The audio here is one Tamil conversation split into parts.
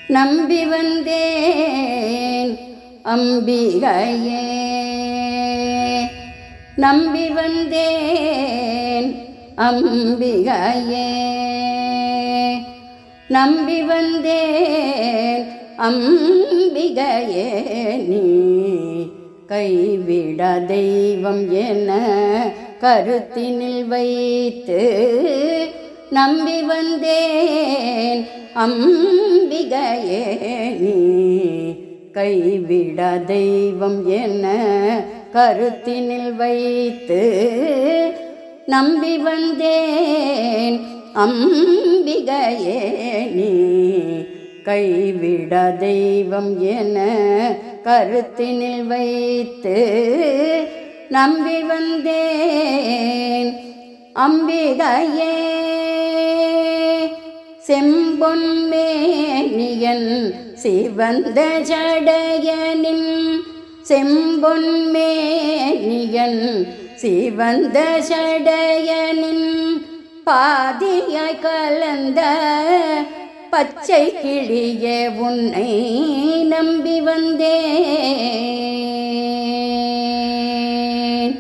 நம்பி வந்தேன் அம்பிகையே நம்பி வந்தேன் அம்பிகையே நம்பி வந்தேன் அம்பிகையே நீ கைவிட தெய்வம் என கருத்தினில் வைத்து நம்பி வந்தேன் அம்பிகையே நீ கைவிட தெய்வம் என கருத்தினில் வைத்து நம்பி வந்தேன் அம்பிகையே நீ கைவிட தெய்வம் என கருத்தினில் வைத்து நம்பி வந்தேன் அம்பிகையே செம்பொன்மேனியன் சிவந்த ஜடையனின் செம்பொன்மேனியன் சிவந்த ஜடையனின் பாதியாய் கலந்த பச்சை கிளிய உன்னை நம்பி வந்தேன்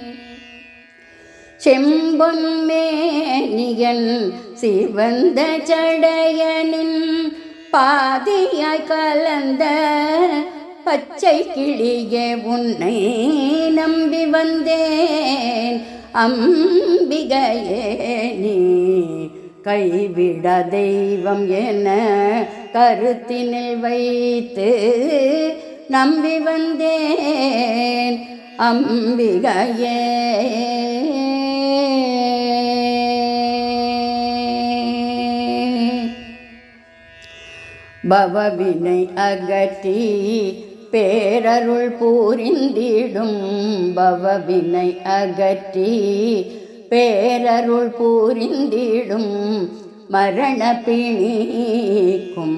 செம்பொன்மேனியன் சிவந்த ஜடையனின் பாதியாய் கலந்த பச்சை கிளிய உன்னை நம்பி வந்தேன் அம்பிகையே நீ கைவிட தெய்வம் என கருத்தினில் வைத்து நம்பி வந்தேன் அம்பிகையே பவவினை அகற்றி பேரருள் பூரிந்திடும் பவவினை அகற்றி பேரருள் பூரிந்திடும் மரண பிணிக்கும்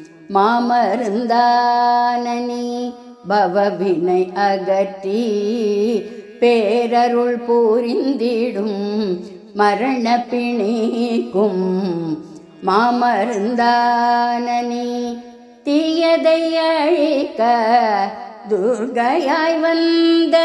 மாமருந்தானனி பவவினை அகற்றி பேரருள் பூரிந்திடும் மரண பிணிக்கும் மாமருந்தானனி தீயதை அழிக்க துர்கையாய் வந்த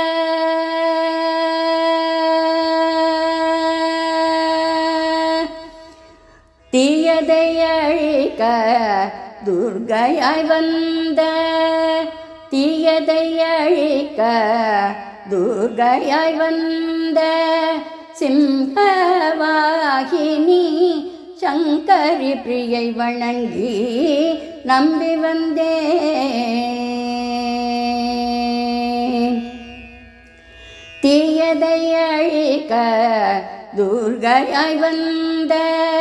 தீயதை அழிக்க துர்கையாய் வந்த தீயதை அழிக்க துர்கையாய் வந்த சிம்ஹவாகினி சங்கரி பிரியை வணங்கி நம்பி வந்தேன் தீயதை அழிக்க துர்கையாய் வந்த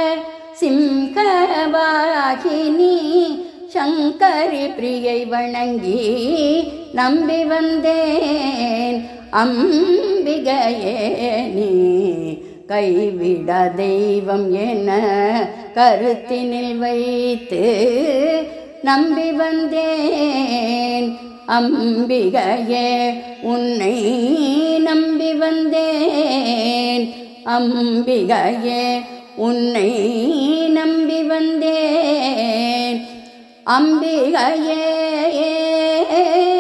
சிம்கவாகினி சங்கரி பிரியை வணங்கி நம்பி வந்தேன் அம்பிகையே நீ கைவிட தெய்வம் என கருத்தினில் வைத்து நம்பி வந்தேன் அம்பிகையே உன்னை நம்பி வந்தேன் அம்பிகையே உன்னை நம்பி வந்தேன் அம்பிகையே